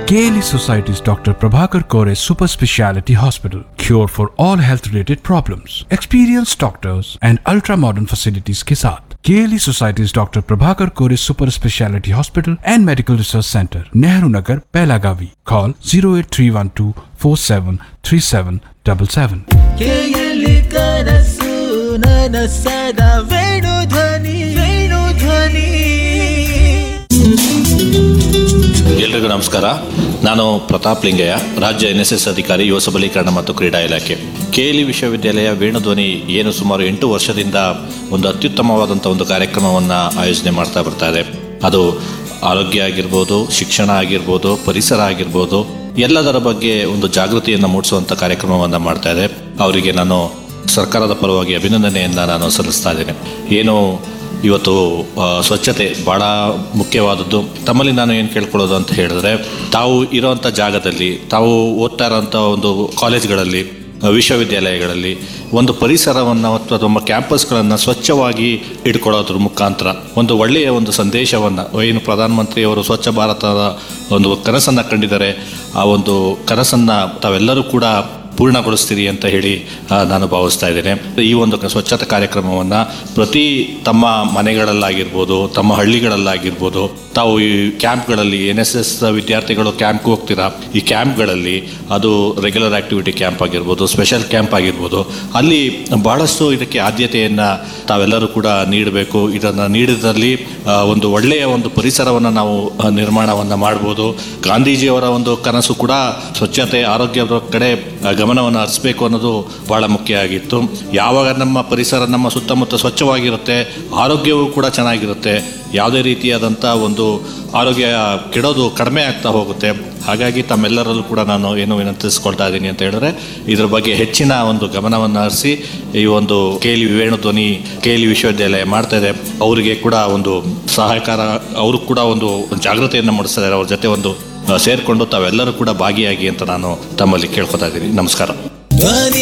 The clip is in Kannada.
KLE Society's Dr. Prabhakar Kore Super Speciality Hospital. Cure for all health related problems. Experienced doctors and ultra modern facilities के साथ KLE Society's Dr. Prabhakar Kore Super Speciality Hospital and Medical Research Center, Nehru Nagar, Pelagavi. Call 08312 473777. ಕೇಯಲಿ ಕನಸು ನನಸದ ವೇಣು ಧ್ವನಿ ವೇಣು ಧ್ವನಿ ಎಲ್ರಿಗೂ ನಮಸ್ಕಾರ ನಾನು ಪ್ರತಾಪ್ ಲಿಂಗಯ್ಯ ರಾಜ್ಯ ಎನ್ ಎಸ್ ಎಸ್ ಅಧಿಕಾರಿ ಯುವ ಸಬಲೀಕರಣ ಮತ್ತು ಕ್ರೀಡಾ ಇಲಾಖೆ ಕೆಎಲಿ ವಿಶ್ವವಿದ್ಯಾಲಯ ವೇಣುಧ್ವನಿ ಏನು ಸುಮಾರು ಎಂಟು ವರ್ಷದಿಂದ ಒಂದು ಅತ್ಯುತ್ತಮವಾದಂಥ ಒಂದು ಕಾರ್ಯಕ್ರಮವನ್ನು ಆಯೋಜನೆ ಮಾಡ್ತಾ ಬರ್ತಾ ಇದೆ ಅದು ಆರೋಗ್ಯ ಆಗಿರ್ಬೋದು ಶಿಕ್ಷಣ ಆಗಿರ್ಬೋದು ಪರಿಸರ ಆಗಿರ್ಬೋದು ಎಲ್ಲದರ ಬಗ್ಗೆ ಒಂದು ಜಾಗೃತಿಯನ್ನು ಮೂಡಿಸುವಂಥ ಕಾರ್ಯಕ್ರಮವನ್ನು ಮಾಡ್ತಾ ಇದೆ ಅವರಿಗೆ ನಾನು ಸರ್ಕಾರದ ಪರವಾಗಿ ಅಭಿನಂದನೆಯನ್ನು ನಾನು ಸಲ್ಲಿಸ್ತಾ ಇದ್ದೇನೆ ಏನು ಇವತ್ತು ಆ, ಸ್ವಚ್ಛತೆ ಭಾಳ ಮುಖ್ಯವಾದದ್ದು ತಮ್ಮಲ್ಲಿ ನಾನು ಏನು ಕೇಳ್ಕೊಳ್ಳೋದು ಅಂತ ಹೇಳಿದ್ರೆ ತಾವು ಇರೋವಂಥ ಜಾಗದಲ್ಲಿ ತಾವು ಓದ್ತಾ ಇರೋಂಥ ಒಂದು ಕಾಲೇಜ್ಗಳಲ್ಲಿ ಆ, ವಿಶ್ವವಿದ್ಯಾಲಯಗಳಲ್ಲಿ ಒಂದು ಪರಿಸರವನ್ನು ಅಥವಾ ನಮ್ಮ ಕ್ಯಾಂಪಸ್ಗಳನ್ನು ಸ್ವಚ್ಛವಾಗಿ ಇಟ್ಕೊಳ್ಳೋದ್ರ ಮುಖಾಂತರ ಒಂದು ಒಳ್ಳೆಯ ಒಂದು ಸಂದೇಶವನ್ನು ಏನು ಪ್ರಧಾನಮಂತ್ರಿಯವರು ಸ್ವಚ್ಛ ಭಾರತದ ಒಂದು ಕನಸನ್ನು ಕಂಡಿದ್ದಾರೆ ಆ ಒಂದು ಕನಸನ್ನು ತಾವೆಲ್ಲರೂ ಕೂಡ ಪೂರ್ಣಗೊಳಿಸ್ತೀರಿ ಅಂತ ಹೇಳಿ ಆ, ನಾನು ಭಾವಿಸ್ತಾ ಇದ್ದೇನೆ ಈ ಒಂದು ಕ- ಸ್ವಚ್ಛತಾ ಕಾರ್ಯಕ್ರಮವನ್ನು ಪ್ರತಿ ತಮ್ಮ ಮನೆಗಳಲ್ಲಾಗಿರ್ಬೋದು ತಮ್ಮ ಹಳ್ಳಿಗಳಲ್ಲಾಗಿರ್ಬೋದು ತಾವು ಈ ಕ್ಯಾಂಪ್ಗಳಲ್ಲಿ ಎನ್ ಎಸ್ ಎಸ್ ವಿದ್ಯಾರ್ಥಿಗಳು ಕ್ಯಾಂಪ್ಗೆ ಹೋಗ್ತೀರಾ ಈ ಕ್ಯಾಂಪ್ಗಳಲ್ಲಿ ಅದು ರೆಗ್ಯುಲರ್ ಆಕ್ಟಿವಿಟಿ ಕ್ಯಾಂಪ್ ಆಗಿರ್ಬೋದು ಸ್ಪೆಷಲ್ ಕ್ಯಾಂಪ್ ಆಗಿರ್ಬೋದು ಅಲ್ಲಿ ಬಹಳಷ್ಟು ಇದಕ್ಕೆ ಆದ್ಯತೆಯನ್ನು ತಾವೆಲ್ಲರೂ ಕೂಡ ನೀಡಬೇಕು ಇದನ್ನು ನೀಡಿದಲ್ಲಿ ಆ, ಒಂದು ಒಳ್ಳೆಯ ಒಂದು ಪರಿಸರವನ್ನು ನಾವು ಆ, ನಿರ್ಮಾಣವನ್ನು ಮಾಡ್ಬೋದು ಗಾಂಧೀಜಿಯವರ ಒಂದು ಕನಸು ಕೂಡ ಸ್ವಚ್ಛತೆ ಆರೋಗ್ಯದ ಕಡೆ ಆ, ಗಮನವನ್ನು ಹರಿಸಬೇಕು ಅನ್ನೋದು ಬಹಳ ಮುಖ್ಯ ಆಗಿತ್ತು ಯಾವಾಗ ನಮ್ಮ ಪರಿಸರ ನಮ್ಮ ಸುತ್ತಮುತ್ತ ಸ್ವಚ್ಛವಾಗಿರುತ್ತೆ ಆರೋಗ್ಯವೂ ಕೂಡ ಚೆನ್ನಾಗಿರುತ್ತೆ ಯಾವುದೇ ರೀತಿಯಾದಂಥ ಒಂದು ಆರೋಗ್ಯ ಕೆಡೋದು ಕಡಿಮೆ ಆಗ್ತಾ ಹೋಗುತ್ತೆ ಹಾಗಾಗಿ ತಮ್ಮೆಲ್ಲರಲ್ಲೂ ಕೂಡ ನಾನು ಏನು ವಿನಂತಿಸ್ಕೊಳ್ತಾ ಇದ್ದೀನಿ ಅಂತ ಹೇಳಿದ್ರೆ ಇದ್ರ ಬಗ್ಗೆ ಹೆಚ್ಚಿನ ಒಂದು ಗಮನವನ್ನು ಹರಿಸಿ ಈ ಒಂದು ಕೇಲಿ ವೇಣು ಧ್ವನಿ ಕೇಲಿ ವಿಶ್ವವಿದ್ಯಾಲಯ ಮಾಡ್ತಾ ಇದೆ ಅವರಿಗೆ ಕೂಡ ಒಂದು ಸಹಕಾರ ಅವರು ಕೂಡ ಒಂದು ಜಾಗೃತಿಯನ್ನು ಮೂಡಿಸ್ತಾ ಇದ್ದಾರೆ ಅವ್ರ ಜೊತೆ ಒಂದು ಆ, ಸೇರ್ಕೊಂಡು ತಾವೆಲ್ಲರೂ ಕೂಡ ಭಾಗಿಯಾಗಿ ಅಂತ ನಾನು ತಮ್ಮಲ್ಲಿ ಕೇಳ್ಕೊತಾ ಇದ್ದೀನಿ ನಮಸ್ಕಾರ ಧ್ವನಿ